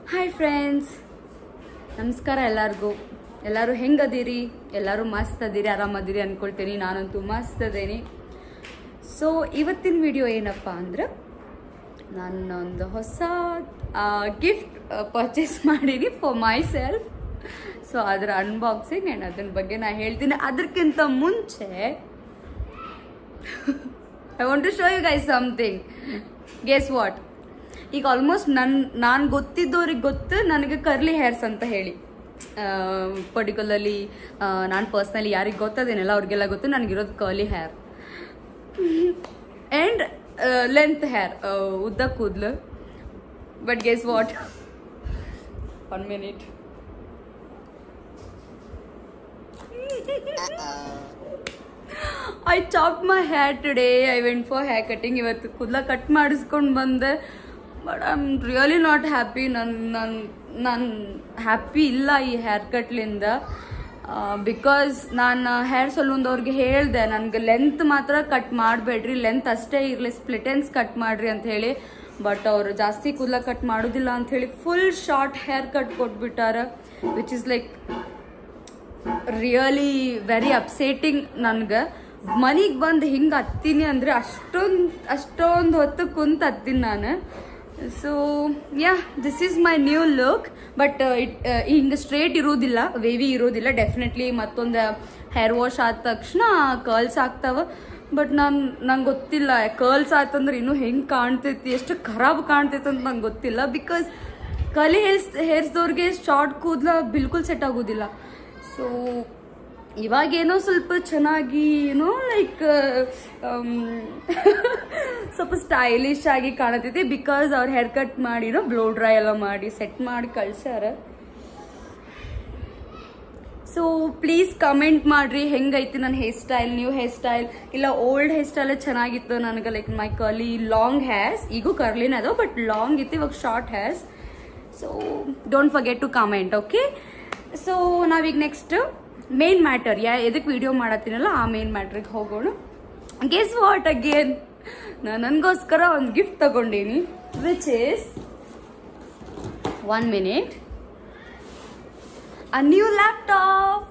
Hi friends ನಮಸ್ಕಾರ ಎಲ್ಲರಿಗೂ ಎಲ್ಲರೂ ಹೆಂಗದೀರಿ ಎಲ್ಲರೂ ಮಸ್ತ್ ಅದೀರಿ ಆರಾಮದಿರಿ ಅಂದ್ಕೊಳ್ತೀನಿ ನಾನಂತೂ ಮಸ್ತ್ ಅದೇನಿ ಸೊ ಇವತ್ತಿನ ವಿಡಿಯೋ ಏನಪ್ಪ ಅಂದ್ರೆ ನಾನು ಒಂದು ಹೊಸ ಗಿಫ್ಟ್ ಪರ್ಚೇಸ್ ಮಾಡೀನಿ ಫಾರ್ ಮೈ ಸೆಲ್ಫ್ ಸೊ ಅದರ ಅನ್ಬಾಕ್ಸಿಂಗ್ ಆ್ಯಂಡ್ ಅದ್ರ ಬಗ್ಗೆ ನಾನು ಹೇಳ್ತೀನಿ ಅದಕ್ಕಿಂತ ಮುಂಚೆ I want to show you guys something guess what ಈಗ ಆಲ್ಮೋಸ್ಟ್ ನನ್ ನಾನು ಗೊತ್ತಿದ್ದವ್ರಿಗೆ ಗೊತ್ತು ನನಗೆ ಕರ್ಲಿ ಹೇರ್ಸ್ ಅಂತ ಹೇಳಿ ಪರ್ಟಿಕ್ಯುಲರ್ಲಿ ನಾನು ಪರ್ಸ್ನಲಿ ಯಾರಿಗೆ ಗೊತ್ತದೇನಲ್ಲ ಅವ್ರಿಗೆಲ್ಲ ಗೊತ್ತು ನನಗಿರೋದು curly hair and length hair ಉದ್ದ ಕೂದಲು but guess what one minute I chop my hair today I went for hair cutting ಇವತ್ತು ಕೂದಲ ಕಟ್ ಮಾಡಿಸ್ಕೊಂಡು ಬಂದೆ but I am really not happy ನನ್ನ ನನ್ನ ನಾನು ಹ್ಯಾಪಿ ಇಲ್ಲ ಈ ಹೇರ್ ಕಟ್ಲಿಂದ ಬಿಕಾಸ್ ನಾನು ಹೇರ್ ಸಲೂನ್ದವ್ರಿಗೆ ಹೇಳಿದೆ ನನಗೆ ಲೆಂತ್ ಮಾತ್ರ ಕಟ್ ಮಾಡಬೇಡ್ರಿ ಲೆಂತ್ ಅಷ್ಟೇ ಇರಲಿ ಸ್ಪ್ಲಿಟೆನ್ಸ್ ಕಟ್ ಮಾಡ್ರಿ ಅಂತ ಹೇಳಿ ಬಟ್ ಅವರು ಜಾಸ್ತಿ ಕೂದಲ ಕಟ್ ಮಾಡೋದಿಲ್ಲ ಅಂತ ಹೇಳಿ ಫುಲ್ ಶಾರ್ಟ್ ಹೇರ್ ಕಟ್ ಕೊಟ್ಬಿಟ್ಟಾರ which is like really very upsetting ನನ್ಗೆ ಮನೆಗೆ ಬಂದು ಹಿಂಗೆ ಹತ್ತೀನಿ ಅಂದರೆ ಅಷ್ಟೊಂದು ಅಷ್ಟೊಂದು ಹೊತ್ತು ಕುಂತ ಹತ್ತೀನಿ ನಾನು so yeah this is my new look but it ಹಿಂಗೆ ಸ್ಟ್ರೇಟ್ ಇರೋದಿಲ್ಲ ವೇವಿ ಇರೋದಿಲ್ಲ ಡೆಫಿನೆಟ್ಲಿ ಮತ್ತೊಂದು ಹೇರ್ ವಾಶ್ ಆದ ತಕ್ಷಣ ಕರ್ಲ್ಸ್ ಆಗ್ತಾವ ಬಟ್ ನಾನು ನಂಗೆ ಗೊತ್ತಿಲ್ಲ ಕರ್ಲ್ಸ್ ಆಯ್ತಂದ್ರೆ ಇನ್ನೂ ಹೆಂಗೆ ಕಾಣ್ತೈತಿ ಎಷ್ಟು ಖರಾಬ್ ಕಾಣ್ತೈತಿ ಅಂತ ನಂಗೆ ಗೊತ್ತಿಲ್ಲ ಬಿಕಾಸ್ ಕಲಿ ಹೇರ್ಸ್ ಹೇರ್ಸ್ದವ್ರಿಗೆ ಶಾರ್ಟ್ ಕೂದಲ ಬಿಲ್ಕುಲ್ ಸೆಟ್ ಆಗೋದಿಲ್ಲ ಸೊ ಇವಾಗೇನೋ ಸ್ವಲ್ಪ ಚೆನ್ನಾಗಿ ಏನೋ ಲೈಕ್ ಸ್ವಲ್ಪ ಸ್ಟೈಲಿಶ್ ಆಗಿ ಕಾಣತೈತಿ ಬಿಕಾಸ್ ಅವ್ರು ಹೇರ್ ಕಟ್ ಮಾಡಿನೋ ಬ್ಲೋ ಡ್ರೈ ಎಲ್ಲ ಮಾಡಿ ಸೆಟ್ ಮಾಡಿ ಕಳ್ಸ್ಯಾರ ಸೊ ಪ್ಲೀಸ್ ಕಮೆಂಟ್ ಮಾಡ್ರಿ ಹೆಂಗೈತಿ ನನ್ನ hair style new hair style ಇಲ್ಲ ಓಲ್ಡ್ ಹೇರ್ ಸ್ಟೈಲ್ ಚೆನ್ನಾಗಿತ್ತು ನನಗೆ like my curly long hairs ಈಗೂ ಕರ್ಲಿನ ಅದಾವ ಬಟ್ ಲಾಂಗ್ ಇತ್ತು ಇವಾಗ short hairs so don't forget to comment okay so ನಾವೀಗ ನೆಕ್ಸ್ಟ್ ಮೇನ್ ಮ್ಯಾಟರ್ ಯಾ ಎದಕ್ಕೆ ವಿಡಿಯೋ ಮಾಡತ್ತೀನಲ್ಲ ಆ ಮೇನ್ ಮ್ಯಾಟ್ರಿಗೆ ಹೋಗೋಣ ಗೆಸ್ ವಾಟ್ ಅಗೇನ್ ನಾನು ನನಗೋಸ್ಕರ ಒಂದು ಗಿಫ್ಟ್ ತಗೊಂಡೀನಿ which is one minute a new laptop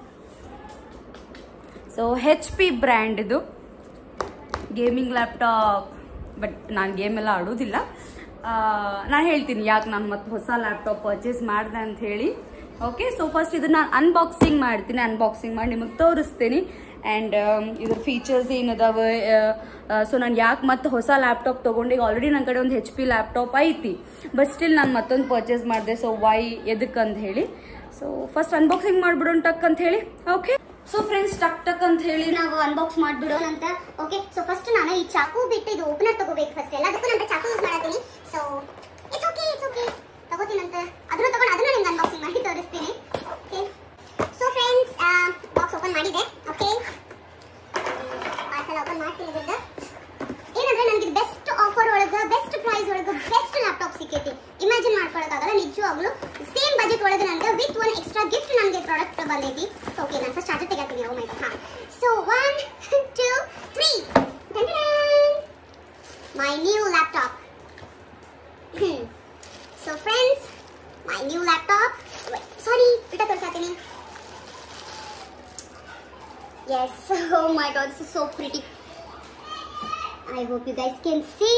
so H P brand ಇದು ಗೇಮಿಂಗ್ ಲ್ಯಾಪ್ಟಾಪ್ ಬಟ್ ನಾನು ಗೇಮ್ ಎಲ್ಲ ಆಡೋದಿಲ್ಲ ನಾನು ಹೇಳ್ತೀನಿ ಯಾಕೆ ನಾನು ಮತ್ತೆ ಹೊಸ ಲ್ಯಾಪ್ಟಾಪ್ ಪರ್ಚೇಸ್ ಮಾಡಿದೆ ಅಂತ ಹೇಳಿ ಓಕೆ ಸೊ ಫಸ್ಟ್ ಇದನ್ನ ನಾನು ಅನ್ಬಾಕ್ಸಿಂಗ್ ಮಾಡ್ತೀನಿ ಅನ್ಬಾಕ್ಸಿಂಗ್ ಮಾಡಿ ನಿಮಗೆ ತೋರಿಸ್ತೀನಿ ಆ್ಯಂಡ್ ಇದ್ರ ಫೀಚರ್ಸ್ ಏನದಾವೆ ಸೊ ನಾನು ಯಾಕೆ ಮತ್ತೆ ಹೊಸ ಲ್ಯಾಪ್ಟಾಪ್ ತೊಗೊಂಡು ಈಗ ಆಲ್ರೆಡಿ ನನ್ನ ಕಡೆ ಒಂದು ಹೆಚ್ ಪಿ ಲ್ಯಾಪ್ಟಾಪ್ ಐತಿ ಬಟ್ ಸ್ಟಿಲ್ ನಾನು ಮತ್ತೊಂದು ಪರ್ಚೇಸ್ ಮಾಡಿದೆ ಸೊ ವೈ ಎದಕ್ಕೆ ಅಂತ ಹೇಳಿ ಸೊ ಫಸ್ಟ್ ಅನ್ಬಾಕ್ಸಿಂಗ್ ಮಾಡ್ಬಿಡೋಣ ಟಕ್ ಅಂತ ಹೇಳಿ ಓಕೆ ಸೊ ಫ್ರೆಂಡ್ಸ್ ಟಕ್ ಟಕ್ ಅಂತ ಹೇಳಿ ನಾವು ಅನ್ಬಾಕ್ಸ್ ಮಾಡ್ಬಿಡೋಣ ಅಂತ ಓಕೆ ಸೊ ಫಸ್ಟ್ ನಾನು ಈ ಚಾಕು ಬಿಟ್ಟು ಇದು ಓಪನರ್ ತಗೋಬೇಕು ಫಸ್ಟ್ ಎಲ್ಲದಕ್ಕೂ ನಾನು ಚಾಕು ಯೂಸ್ ಮಾಡತ್ತೀನಿ so it's okay it's okay ತಗೋತೀನಂತ ಅದನ್ನು ತಗೊಂಡು ಅದನ್ನು ನಿಮ್ಗೆ ಅನ್ಬಾಕ್ಸಿಂಗ್ ಮಾಡಿ ತೋರಿಸ್ತೀನಿ okay so friends box open ಮಾಡಿದೆ ಓಕೆ ಪಾರ್ಸಲ್ ಓಪನ್ ಮಾಡ್ತೀನಿ ಇದ್ರದ್ದು ಏನಂದ್ರೆ ನನಗೆ ಬೆಸ್ಟ್ ಆಫರ್ ಒಳಗೆ ಬೆಸ್ಟ್ ಪ್ರೈಸ್ ಒಳಗೆ ಬೆಸ್ಟ್ ಲ್ಯಾಪ್ಟಾಪ್ ಸಿಕ್ಕೈತಿ ಇಮ್ಯಾಜಿನ್ ಮಾಡ್ಕೊಳಕ್ಕಾಗಲ್ಲ ನಿಜವಾಗ್ಲೂ ಸೇಮ್ ಬಜೆಟ್ ಒಳಗೆ ನನಗೆ ವಿತ್ ಒನ್ ಎಕ್ಸ್ಟ್ರಾ ಗಿಫ್ಟ್ ನನಗೆ ಪ್ರಾಡಕ್ಟ್ ಬಂದೈತಿ ಓಕೆ ನಾನು ಫಸ್ಟ್ ಚಾರ್ಜರ್ ತೆಗಿತೀನಿ ಓ ಮೈ ಗಾಡ್ ಹಾಂ so one two three my new laptop so friends my new laptop sorry ಇಟ್ಟ ತೋರಿಸ್ತೀನಿ yes oh my god this is so pretty I hope you guys can see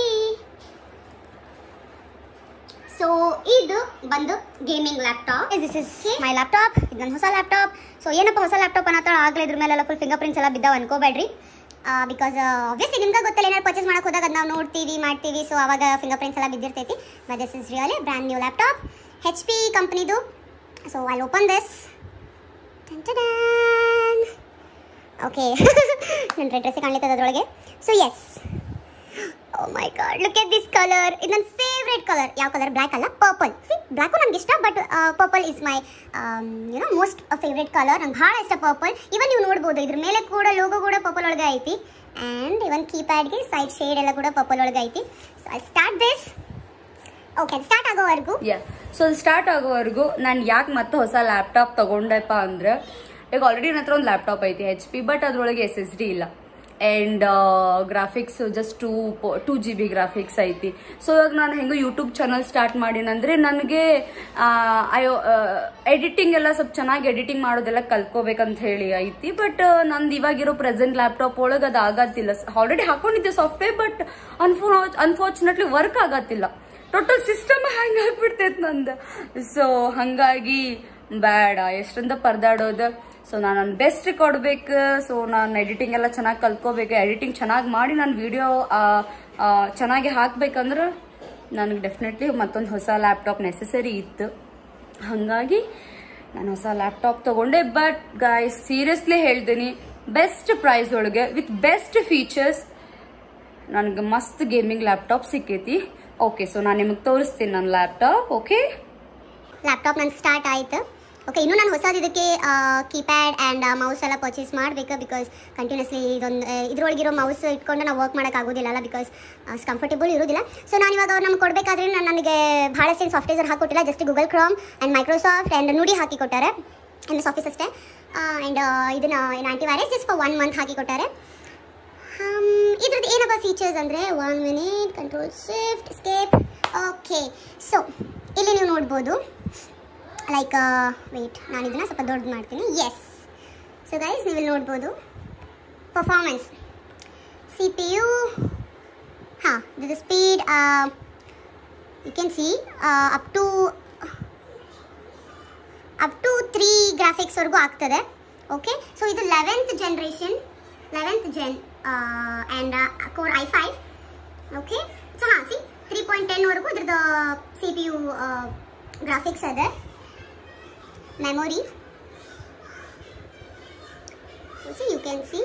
so ಇದು ಬಂದು gaming laptop this is my laptop ಇದು ನನ್ನ ಹೊಸ laptop so ಏನಪ್ಪ ಹೊಸ laptop ಅನ್ನೋ ಆಗಲೇ ಇದ್ರ ಮೇಲೆಲ್ಲ ಫುಲ್ ಫಿಂಗರ್ ಪ್ರಿಂಟ್ಸ್ ಎಲ್ಲ ಬಿದ್ದಾವ ಅನ್ಕೋಬೇಡ್ರಿ ಬಿಕಾಸ್ ಆಬ್ವಿಯಸ್ಲಿ ನಿಮ್ಗೆ ಗೊತ್ತಲ್ಲ ಏನಾದ್ರು ಪರ್ಚೇಸ್ ಮಾಡಕ್ಕೆ ಹೋದಾಗ ಅದು ನಾವು ನೋಡ್ತೀವಿ ಮಾಡ್ತೀವಿ ಸೊ ಅವಾಗ ಫಿಂಗರ್ ಪ್ರಿಂಟ್ಸ್ ಎಲ್ಲ ಬಿದ್ದಿರ್ತೈತಿ but this is really brand new laptop H P ಕಂಪ್ನಿದು so I open this okay ನನ್ನ ರೆಡ್ ಡ್ರೆಸ್ ಕಾಣ್ಲಿತ್ತದ ಅದರೊಳಗೆ so yes oh my god look at this colour ಇದು ನನ್ನ ಫೇವ್ರೆಟ್ ಕಲರ್ ಯಾವ ಕಲರ್ ಬ್ಲ್ಯಾಕ್ ಅಲ್ಲ ಪರ್ಪಲ್ ಸಿ ಬ್ಲ್ಯಾಕು ನನಗೆ ಇಷ್ಟ but purple is my you know most favourite colour ನಂಗೆ ಭಾಳ ಇಷ್ಟ ಪರ್ಪಲ್ ಇವನ್ ನೀವು ನೋಡ್ಬೋದು ಇದ್ರ ಮೇಲೆ ಕೂಡ ಲೋಗೋ ಕೂಡ ಪರ್ಪಲ್ ಒಳಗೆ ಐತಿ ಆ್ಯಂಡ್ ಇವನ್ ಕೀಪ್ಯಾಡ್ಗೆ ಸೈಡ್ ಶೇಡ್ ಎಲ್ಲ ಕೂಡ ಪರ್ಪಲ್ ಒಳಗೆ ಐತಿ so I start this okay start ಆಗೋವರೆಗೂ ಯಾ ಸೊ ಸ್ಟಾರ್ಟ್ ಆಗೋವರೆಗೂ ನಾನು ಯಾಕೆ ಮತ್ತೆ ಹೊಸ ಲ್ಯಾಪ್ಟಾಪ್ ತಗೊಂಡೆಪ್ಪ ಅಂದ್ರೆ ಈಗ ಆಲ್ರೆಡಿ ನನ್ನ ಹತ್ರ ಒಂದು ಲ್ಯಾಪ್ಟಾಪ್ ಐತಿ ಎಚ್ ಪಿ ಬಟ್ ಅದ್ರೊಳಗೆ ಎಸ್ ಎಸ್ ಡಿ ಇಲ್ಲ and graphics just two two G B graphics ಐತಿ ಸೊ ಇವಾಗ ನಾನು ಹೆಂಗೋ ಯೂಟ್ಯೂಬ್ ಚಾನಲ್ ಸ್ಟಾರ್ಟ್ ಮಾಡೀನಂದ್ರೆ ನನಗೆ ಅಯ್ಯೋ ಎಡಿಟಿಂಗ್ ಎಲ್ಲ ಸ್ವಲ್ಪ ಚೆನ್ನಾಗಿ ಎಡಿಟಿಂಗ್ ಮಾಡೋದೆಲ್ಲ ಕಲ್ತ್ಕೋಬೇಕಂತ ಹೇಳಿ ಐತಿ ಬಟ್ ನಂದು ಇವಾಗಿರೋ ಪ್ರೆಸೆಂಟ್ ಲ್ಯಾಪ್ಟಾಪ್ ಒಳಗೆ ಅದು ಆಗತ್ತಿಲ್ಲ ಆಲ್ರೆಡಿ ಹಾಕೊಂಡಿದ್ದೆ ಸಾಫ್ಟ್ವೇರ್ ಬಟ್ ಅನ್ಫೋ ಅನ್ಫಾರ್ಚುನೇಟ್ಲಿ ವರ್ಕ್ ಆಗತ್ತಿಲ್ಲ ಟೋಟಲ್ ಸಿಸ್ಟಮ್ ಹ್ಯಾಂಗ್ ಆಗ್ಬಿಡ್ತೈತೆ ನಂದು ಸೊ ಹಾಗಾಗಿ ಬೇಡ ಎಷ್ಟಂತ ಪರದಾಡೋದು ಸೊ ನಾನು ನನ್ನ ಬೆಸ್ಟ್ ಕೊಡ್ಬೇಕು ಸೊ ನಾನು ಎಡಿಟಿಂಗ್ ಎಲ್ಲ ಚೆನ್ನಾಗಿ ಕಲ್ತ್ಕೋಬೇಕು ಎಡಿಟಿಂಗ್ ಚೆನ್ನಾಗಿ ಮಾಡಿ ನಾನು ವಿಡಿಯೋ ಚೆನ್ನಾಗಿ ಹಾಕ್ಬೇಕಂದ್ರೆ ನನಗೆ ಡೆಫಿನೆಟ್ಲಿ ಮತ್ತೊಂದು ಹೊಸ ಲ್ಯಾಪ್ಟಾಪ್ ನೆಸೆಸರಿ ಇತ್ತು ಹಾಗಾಗಿ ನಾನು ಹೊಸ ಲ್ಯಾಪ್ಟಾಪ್ ತಗೊಂಡೆ ಬಟ್ ಗಾಯ್ಸ್ ಸೀರಿಯಸ್ಲಿ ಹೇಳ್ತೀನಿ ಬೆಸ್ಟ್ ಪ್ರೈಸ್ ಒಳಗೆ ವಿತ್ ಬೆಸ್ಟ್ ಫೀಚರ್ಸ್ ನನಗೆ ಮಸ್ತ್ ಗೇಮಿಂಗ್ ಲ್ಯಾಪ್ಟಾಪ್ ಸಿಕ್ಕೈತಿ ಓಕೆ ಸೊ ನಾನು ನಿಮಗೆ ತೋರಿಸ್ತೀನಿ ನನ್ನ ಲ್ಯಾಪ್ಟಾಪ್ ಓಕೆ ಲ್ಯಾಪ್ಟಾಪ್ ನಂಗೆ ಸ್ಟಾರ್ಟ್ ಆಯ್ತು ಓಕೆ ಇನ್ನೂ ನಾನು ಹೊಸದು ಇದಕ್ಕೆ ಕೀಪ್ಯಾಡ್ ಆ್ಯಂಡ್ ಮೌಸ್ ಎಲ್ಲ ಪರ್ಚೇಸ್ ಮಾಡಬೇಕು ಬಿಕಾಸ್ ಕಂಟಿನ್ಯೂಸ್ಲಿ ಇದೊಂದು ಇದ್ರೊಳಗಿರೋ ಮೌಸ್ ಇಟ್ಕೊಂಡು ನಾವು ವರ್ಕ್ ಮಾಡೋಕ್ಕಾಗೋದಿಲ್ಲ ಅಲ್ಲ ಬಿಕಾಸ್ ಅಷ್ಟು ಕಂಫರ್ಟೇಬಲ್ ಇರೋದಿಲ್ಲ ಸೊ ನಾನು ಇವಾಗ ಅವ್ರು ನಮ್ಗೆ ಕೊಡಬೇಕಾದ್ರೆ ನಾನು ನನಗೆ ಭಾಳಷ್ಟು ಸಾಫ್ಟ್ವೇರ್ ಹಾಕೊಟ್ಟಿಲ್ಲ just Google Chrome and Microsoft and Nudi ಹಾಕಿ ಕೊಟ್ಟಾರೆ ಎಮ್ ಎಸ್ ಆಫೀಸ್ ಅಷ್ಟೇ ಆ್ಯಂಡ್ ಇದನ್ನು ಏನು antivirus just for one month ಹಾಕಿ ಕೊಟ್ಟಾರೆ ಇದ್ರದ್ದು ಏನಪ್ಪ ಫೀಚರ್ಸ್ ಅಂದರೆ one minute control shift escape okay so ಇಲ್ಲಿ ನೀವು ನೋಡ್ಬೋದು ಲೈಕ್ ವೆಯ್ಟ್ ನಾನು ಇದನ್ನು ಸ್ವಲ್ಪ ದೊಡ್ಡದು ಮಾಡ್ತೀನಿ ಎಸ್ ಸೊ ಗೈಸ್ ನೀವು ಇಲ್ಲಿ ನೋಡ್ಬೋದು ಪರ್ಫಾರ್ಮೆನ್ಸ್ ಸಿ ಪಿ ಯು ಹಾಂ this speed you can see up to up to three ಗ್ರಾಫಿಕ್ಸ್ವರೆಗೂ ಆಗ್ತದೆ ಓಕೆ ಸೊ ಇದು eleventh generation eleventh gen and core i five okay so ಹಾಂ ಸಿ ತ್ರೀ ಪಾಯಿಂಟ್ ಟೆನ್ವರೆಗೂ ಇದ್ರದ್ದು ಸಿ ಪಿ ಯು ಗ್ರಾಫಿಕ್ಸ್ ಅದೇ memory see you can see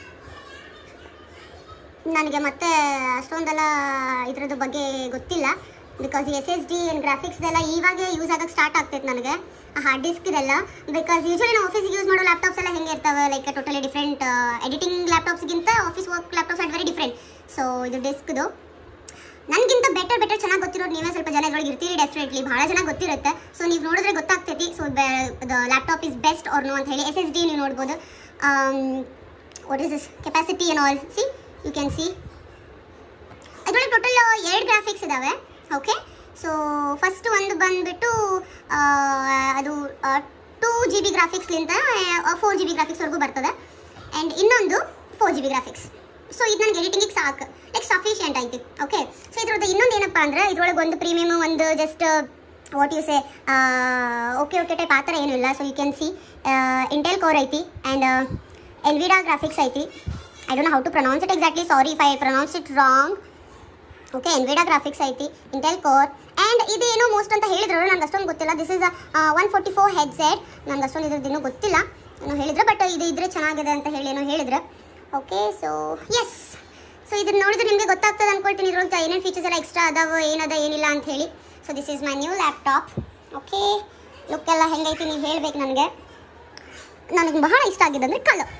ನನಗೆ ಮತ್ತೆ ಅಷ್ಟೊಂದೆಲ್ಲ ಇದ್ರದ್ದು ಬಗ್ಗೆ ಗೊತ್ತಿಲ್ಲ because S S D and ಗ್ರಾಫಿಕ್ಸ್ದೆಲ್ಲ ಇವಾಗೆ ಯೂಸ್ ಆಗಕ್ಕೆ ಸ್ಟಾರ್ಟ್ ಆಗ್ತೈತೆ ನನಗೆ ಹಾರ್ಡ್ ಡಿಸ್ಕ್ ಇದೆಲ್ಲ ಬಿಕಾಸ್ ಯೂಶಲಿ ನಾವು ಆಫೀಸಿಗೆ ಯೂಸ್ ಮಾಡೋ ಲ್ಯಾಪ್ಟಾಪ್ಸ್ ಎಲ್ಲ ಹೆಂಗೆ ಇರ್ತವೆ ಲೈಕ್ ಟೋಟಲಿ ಡಿಫ್ರೆಂಟ್ ಎಡಿಟಿಂಗ್ ಲ್ಯಾಪ್ಟಾಪ್ಸ್ಗಿಂತ office work laptops are very different so ಇದು ಡಿಸ್ಕ್ದು ನನಗಿಂತ ಬೆಟರ್ ಬೆಟರ್ ಚೆನ್ನಾಗಿ ಗೊತ್ತಿರೋದು ನೀವೇ ಸ್ವಲ್ಪ ಜನ ಇದ್ರೊಳಗೆ ಇರ್ತೀರಿ ಡೆಫಿನೆಟ್ಲಿ ಭಾಳ ಚೆನ್ನಾಗಿ ಗೊತ್ತಿರುತ್ತೆ ಸೊ ನೀವು ನೋಡಿದ್ರೆ ಗೊತ್ತಾಗ್ತೈತಿ so the laptop is best or no ಅಂತ ಹೇಳಿ ಎಸ್ ಎಸ್ ಡಿ ನೀವು ನೋಡ್ಬೋದು what is this capacity and all see you can see ಇದರೊಳಗೆ ಟೋಟಲ್ ಎರಡು ಗ್ರಾಫಿಕ್ಸ್ ಇದ್ದಾವೆ ಓಕೆ ಸೊ ಫಸ್ಟ್ ಒಂದು ಬಂದುಬಿಟ್ಟು ಅದು ಟೂ ಜಿ ಬಿ ಗ್ರಾಫಿಕ್ಸ್ಲಿಂದ ಫೋರ್ ಜಿ ಬಿ ಗ್ರಾಫಿಕ್ಸ್ವರೆಗೂ ಬರ್ತದೆ ಆ್ಯಂಡ್ ಇನ್ನೊಂದು four G B graphics so ಇದು ನನಗೆ ಎಡಿಟಿಂಗಿಗೆ ಸಾಕು ಲೈಕ್ ಸಫಿಷಿಯಂಟ್ ಐತಿ ಓಕೆ ಸೊ ಇದ್ರದ್ದು ಇನ್ನೊಂದು ಏನಪ್ಪ ಅಂದ್ರೆ ಇದ್ರೊಳಗೆ ಒಂದು ಪ್ರೀಮಿಯಮ್ ಒಂದು just what you say okay okay type ಆ ಥರ ಏನೂ ಇಲ್ಲ so you can see Intel core ಐತಿ ಆ್ಯಂಡ್ ಎಲ್ವಿಡಾ ಗ್ರಾಫಿಕ್ಸ್ ಐತಿ I don't how to pronounce it exactly sorry if I pronounce it wrong okay Nvidia graphics ಐತಿ Intel core and ಇದೇನೋ most ಅಂತ ಹೇಳಿದ್ರು ನಂಗೆ ಅಷ್ಟೊಂದು ಗೊತ್ತಿಲ್ಲ this is one forty four headset ನಂಗೆ ಅಷ್ಟೊಂದು ಇದ್ರದ್ದು ಇನ್ನೂ ಗೊತ್ತಿಲ್ಲ ಏನೋ ಹೇಳಿದ್ರು ಬಟ್ ಇದು ಇದ್ರೆ ಚೆನ್ನಾಗಿದೆ ಅಂತ ಹೇಳಿ ಏನೋ ಹೇಳಿದ್ರು ಓಕೆ ಸೊ ಎಸ್ ಸೊ ಇದನ್ನ ನೋಡಿದ್ರೆ ನಿಮಗೆ ಗೊತ್ತಾಗ್ತದೆ ಅನ್ಕೊಳ್ತೀನಿ ಇದ್ರೊಳಗೆ ಏನೇನು ಫೀಚರ್ಸ್ ಎಲ್ಲ ಎಕ್ಸ್ಟ್ರಾ ಅದಾವ ಏನದ ಏನಿಲ್ಲ ಅಂತ ಹೇಳಿ so this is my new laptop okay look ಎಲ್ಲ ಹೆಂಗೈತಿ ನೀವು ಹೇಳ್ಬೇಕು ನನಗೆ ನನಗೆ ಬಹಳ ಇಷ್ಟ ಆಗಿದೆ ಅಂದರೆ ಕಲರ್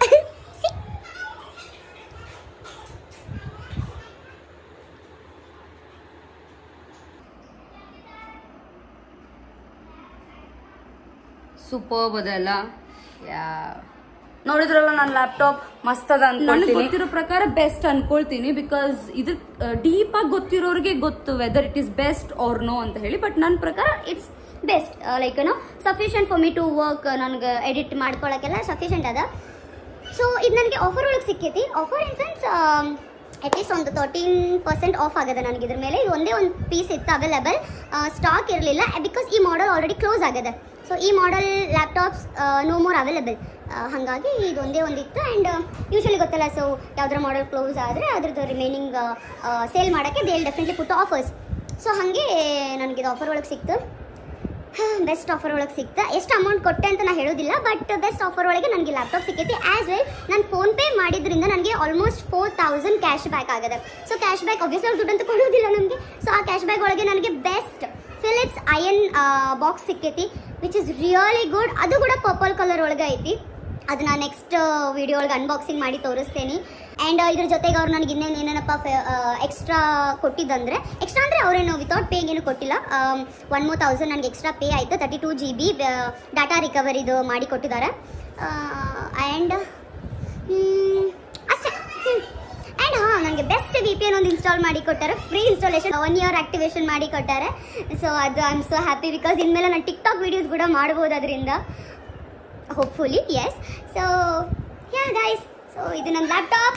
ಸೂಪರ್ಬ್ ಅದಲ್ಲ ಯಾ ನೋಡಿದ್ರಲ್ಲ ನನ್ನ ಲ್ಯಾಪ್ಟಾಪ್ ಮಸ್ತ್ ಅದ ನನಗೆ ಗೊತ್ತಿರೋ ಪ್ರಕಾರ ಬೆಸ್ಟ್ ಅನ್ಕೊಳ್ತೀನಿ ಬಿಕಾಸ್ ಇದು ಡೀಪ್ ಆಗಿ ಗೊತ್ತಿರೋರಿಗೆ ಗೊತ್ತು whether it is best or no ಅಂತ ಹೇಳಿ ಬಟ್ ನನ್ನ ಪ್ರಕಾರ ಇಟ್ಸ್ ಬೆಸ್ಟ್ ಲೈಕ್ ಏನೋ sufficient for me to work ನನಗೆ ಎಡಿಟ್ ಮಾಡ್ಕೊಳಕ್ಕೆಲ್ಲ ಸಫಿಷಿಯಂಟ್ ಅದ ಸೊ ಇದು ನನಗೆ ಆಫರ್ ಒಳಗೆ ಸಿಕ್ಕೈತಿ ಆಫರ್ ಇನ್ ಸೆನ್ಸ್ ಅಟ್ಲೀಸ್ಟ್ ಒಂದು ತರ್ಟೀನ್ ಪರ್ಸೆಂಟ್ ಆಫ್ ಆಗದೆ ನನಗೆ ಇದ್ರ ಮೇಲೆ ಇದು ಒಂದೇ ಒಂದು ಪೀಸ್ ಇತ್ತು ಅವೈಲೇಬಲ್ ಸ್ಟಾಕ್ ಇರಲಿಲ್ಲ ಬಿಕಾಸ್ ಈ ಮಾಡೆಲ್ ಆಲ್ರೆಡಿ ಕ್ಲೋಸ್ ಆಗಿದೆ ಸೊ ಈ model laptops no more available ಹಾಗಾಗಿ ಇದು ಒಂದೇ ಒಂದು ಇತ್ತು ಆ್ಯಂಡ್ ಯೂಶಲಿ ಗೊತ್ತಲ್ಲ ಸೊ ಯಾವ್ದಾರ ಮಾಡೆಲ್ ಕ್ಲೋಸ್ ಆದರೆ ಅದ್ರದ್ದು ರಿಮೈನಿಂಗ್ ಸೇಲ್ ಮಾಡೋಕ್ಕೆ they definitely put offers so ಹಾಗೆ ನನಗಿದು ಆಫರ್ ಒಳಗೆ ಸಿಕ್ತು ಬೆಸ್ಟ್ ಆಫರ್ ಒಳಗೆ ಸಿಕ್ತಾ ಎಷ್ಟು ಅಮೌಂಟ್ ಕೊಟ್ಟೆ ಅಂತ ನಾನು ಹೇಳೋದಿಲ್ಲ ಬಟ್ ಬೆಸ್ಟ್ ಆಫರ್ ಒಳಗೆ ನನಗೆ ಲ್ಯಾಪ್ಟಾಪ್ ಸಿಕ್ಕೈತಿ ಆ್ಯಸ್ ವೆಲ್ ನಾನು ಫೋನ್ ಪೇ ಮಾಡಿದ್ರಿಂದ ನನಗೆ almost four thousand cash back ಆಗಿದೆ ಸೊ ಕ್ಯಾಶ್ ಬ್ಯಾಕ್ ಆಬ್ವಿಯಸ್ಲಿ ದುಡ್ಡು ಅಂತ ಕೊಡೋದಿಲ್ಲ ನಮಗೆ ಸೊ ಆ ಕ್ಯಾಶ್ ಬ್ಯಾಕ್ ಒಳಗೆ ನನಗೆ ಬೆಸ್ಟ್ ಫಿಲಿಪ್ಸ್ ಅಯನ್ ಬಾಕ್ಸ್ ಸಿಕ್ಕೈತಿ ವಿಚ್ ಇಸ್ ರಿಯಲಿ ಗುಡ್ ಅದು ಕೂಡ ಪರ್ಪಲ್ ಕಲರ್ ಒಳಗೆ ಐತಿ ಅದನ್ನ ನೆಕ್ಸ್ಟ್ ವಿಡಿಯೋ ಒಳಗೆ ಅನ್ಬಾಕ್ಸಿಂಗ್ ಮಾಡಿ ತೋರಿಸ್ತೇನೆ ಆ್ಯಂಡ್ ಇದ್ರ ಜೊತೆಗೆ ಅವ್ರು ನನಗೆ ಇನ್ನೇನು ಏನೇನಪ್ಪ ಎಕ್ಸ್ಟ್ರಾ ಕೊಟ್ಟಿದ್ದಂದ್ರೆ ಎಕ್ಸ್ಟ್ರಾ ಅಂದರೆ ಅವರೇನು ವಿತೌಟ್ ಪೇಯಿಂಗ್ ಏನು ಕೊಟ್ಟಿಲ್ಲ ಒನ್ ಮೋರ್ ತೌಸಂಡ್ ನನಗೆ ಎಕ್ಸ್ಟ್ರಾ ಪೇ ಆಯಿತು thirty two G B data ರಿಕವರಿದು ಮಾಡಿ ಕೊಟ್ಟಿದ್ದಾರೆ ಆ್ಯಂಡ್ ಅಷ್ಟೇ ಹ್ಮ್. ನನಗೆ ಬೆಸ್ಟ್ ವಿ ಪಿ ಎನ್ ಒಂದು ಇನ್ಸ್ಟಾಲ್ ಮಾಡಿ ಕೊಟ್ಟಾರೆ free installation one year activation ಮಾಡಿ ಕೊಟ್ಟಾರೆ ಸೊ ಅದು I am so happy because ಇನ್ಮೇಲೆ ನಾನು ಟಿಕ್ ಟಾಕ್ ವೀಡಿಯೋಸ್ ಕೂಡ ಮಾಡ್ಬೋದು ಅದರಿಂದ hopefully yes so yeah guys so ಇದು ನನ್ನ laptop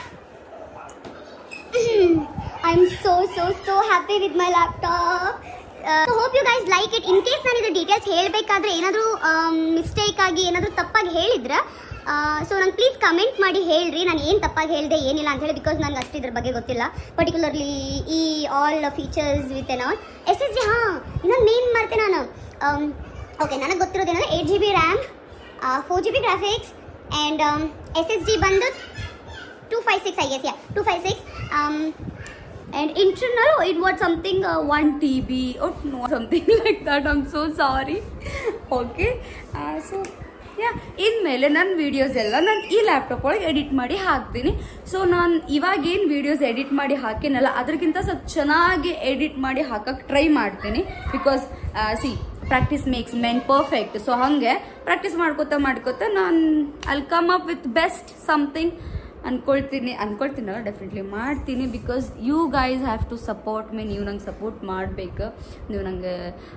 I am so so so happy with my laptop hope you guys like it in case ನಾನು ಇದು details ಹೇಳಬೇಕಾದ್ರೆ ಏನಾದರೂ ಮಿಸ್ಟೇಕ್ ಆಗಿ ಏನಾದರೂ ತಪ್ಪಾಗಿ ಹೇಳಿದ್ರೆ ಸೊ ನಂಗೆ ಪ್ಲೀಸ್ ಕಮೆಂಟ್ ಮಾಡಿ ಹೇಳ್ರಿ ನಾನು ಏನು ತಪ್ಪಾಗಿ ಹೇಳಿದೆ ಏನಿಲ್ಲ ಅಂತ ಹೇಳಿ ಬಿಕಾಸ್ ನನಗೆ ಅಷ್ಟು ಇದ್ರ ಬಗ್ಗೆ ಗೊತ್ತಿಲ್ಲ ಪರ್ಟಿಕ್ಯುಲರ್ಲಿ ಈ ಆಲ್ ಫೀಚರ್ಸ್ ವಿತ್ ಎನ್ ಆಲ್ ಎಸ್ ಎಸ್ ಜಿ ಹಾಂ ಇನ್ನೊಂದು ಮೇನ್ ಮಾಡ್ತೆ ನಾನು ಓಕೆ ನನಗೆ ಗೊತ್ತಿರೋದೇನಂದ್ರೆ eight G B RAM four G B graphics and S S G ಬಂದು two five six I guess yeah two five six And internal, it was something uh, 1 TB or no, something like that. I'm so sorry. Okay. Uh, so yeah ಇನ್ಮೇಲೆ ನನ್ನ videos ಎಲ್ಲ ನಾನು ಈ laptop ಒಳಗೆ edit ಮಾಡಿ ಹಾಕ್ತೀನಿ so ನಾನು ಇವಾಗ ಏನು ವೀಡಿಯೋಸ್ ಎಡಿಟ್ ಮಾಡಿ ಹಾಕಿನಲ್ಲ ಅದಕ್ಕಿಂತ ಸ್ವಲ್ಪ ಚೆನ್ನಾಗಿ ಎಡಿಟ್ ಮಾಡಿ ಹಾಕಕ್ಕೆ ಟ್ರೈ ಮಾಡ್ತೀನಿ because see practice makes men perfect so ಹಾಗೆ ಪ್ರಾಕ್ಟೀಸ್ ಮಾಡ್ಕೋತಾ ಮಾಡ್ಕೋತಾ ನಾನು ಅಲ್ಲಿ come up with best something ಅನ್ಕೊಳ್ತೀನಿ ಅನ್ಕೊಳ್ತೀನಲ್ಲ ಡೆಫಿನೆಟ್ಲಿ ಮಾಡ್ತೀನಿ because you guys have to support me ನೀವು ನಂಗೆ ಸಪೋರ್ಟ್ ಮಾಡಬೇಕು ನೀವು ನಂಗೆ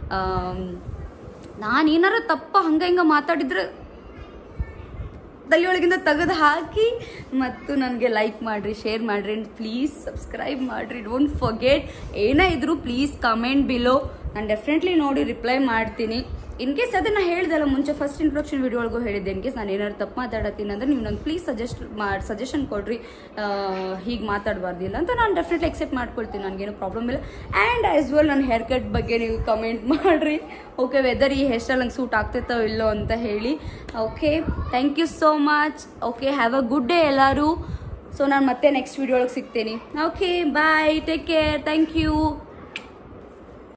ನಾನು ಏನಾರು ತಪ್ಪ ಹಂಗೆ ಹಿಂಗೆ ಮಾತಾಡಿದ್ರೆ ತಲೆಯೊಳಗಿಂದ ತೆಗೆದು ಹಾಕಿ ಮತ್ತು ನನಗೆ ಲೈಕ್ ಮಾಡಿರಿ ಶೇರ್ ಮಾಡಿರಿ ಆ್ಯಂಡ್ ಪ್ಲೀಸ್ ಸಬ್ಸ್ಕ್ರೈಬ್ ಮಾಡಿರಿ ಡೋಂಟ್ ಫರ್ಗೆಟ್ ಏನೇ ಇದ್ರು ಪ್ಲೀಸ್ ಕಮೆಂಟ್ ಬಿಲೋ ನಾನು ಡೆಫಿನೆಟ್ಲಿ ನೋಡಿ ರಿಪ್ಲೈ ಮಾಡ್ತೀನಿ ಇನ್ ಕೇಸ್ ಅದನ್ನು ಹೇಳ್ದಲ್ಲ ಮುಂಚೆ ಫಸ್ಟ್ ಇಂಟ್ರೊಡಕ್ಷನ್ ವಿಡಿಯೋ ಒಳಗೂ ಹೇಳಿದ್ದೆ ಇನ್ ಕೇಸ್ ನಾನು ಏನಾದ್ರು ತಪ್ಪು ಮಾತಾಡತ್ತೀನಿ ಅಂದ್ರೆ ನೀವು ನಂಗೆ ಪ್ಲೀಸ್ ಸಜೆಸ್ಟ್ ಮಾಡಿ ಸಜೆಷನ್ ಕೊಡ್ರಿ ಹೀಗೆ ಮಾತಾಡಬಾರ್ದಿಲ್ಲ ಅಂತ ನಾನು ಡೆಫಿನೆಟ್ಲಿ ಎಕ್ಸೆಪ್ಟ್ ಮಾಡ್ಕೊಳ್ತೀನಿ ನನಗೇನು ಪ್ರಾಬ್ಲಮ್ ಇಲ್ಲ ಆ್ಯಂಡ್ ಆಸ್ ವೆಲ್ ನನ್ನ ಹೇರ್ ಕಟ್ ಬಗ್ಗೆ ನೀವು ಕಮೆಂಟ್ ಮಾಡಿರಿ ಓಕೆ ವೆದರ್ ಈ ಹೇರ್ ಸ್ಟೈಲ್ ನಂಗೆ ಸೂಟ್ ಆಗ್ತೈತೋ ಇಲ್ಲೋ ಅಂತ ಹೇಳಿ okay thank you so much okay have a good day ಎಲ್ಲರೂ ಸೊ ನಾನು ಮತ್ತೆ ನೆಕ್ಸ್ಟ್ ವಿಡಿಯೋ ಒಳಗೆ ಸಿಗ್ತೀನಿ okay bye take care thank you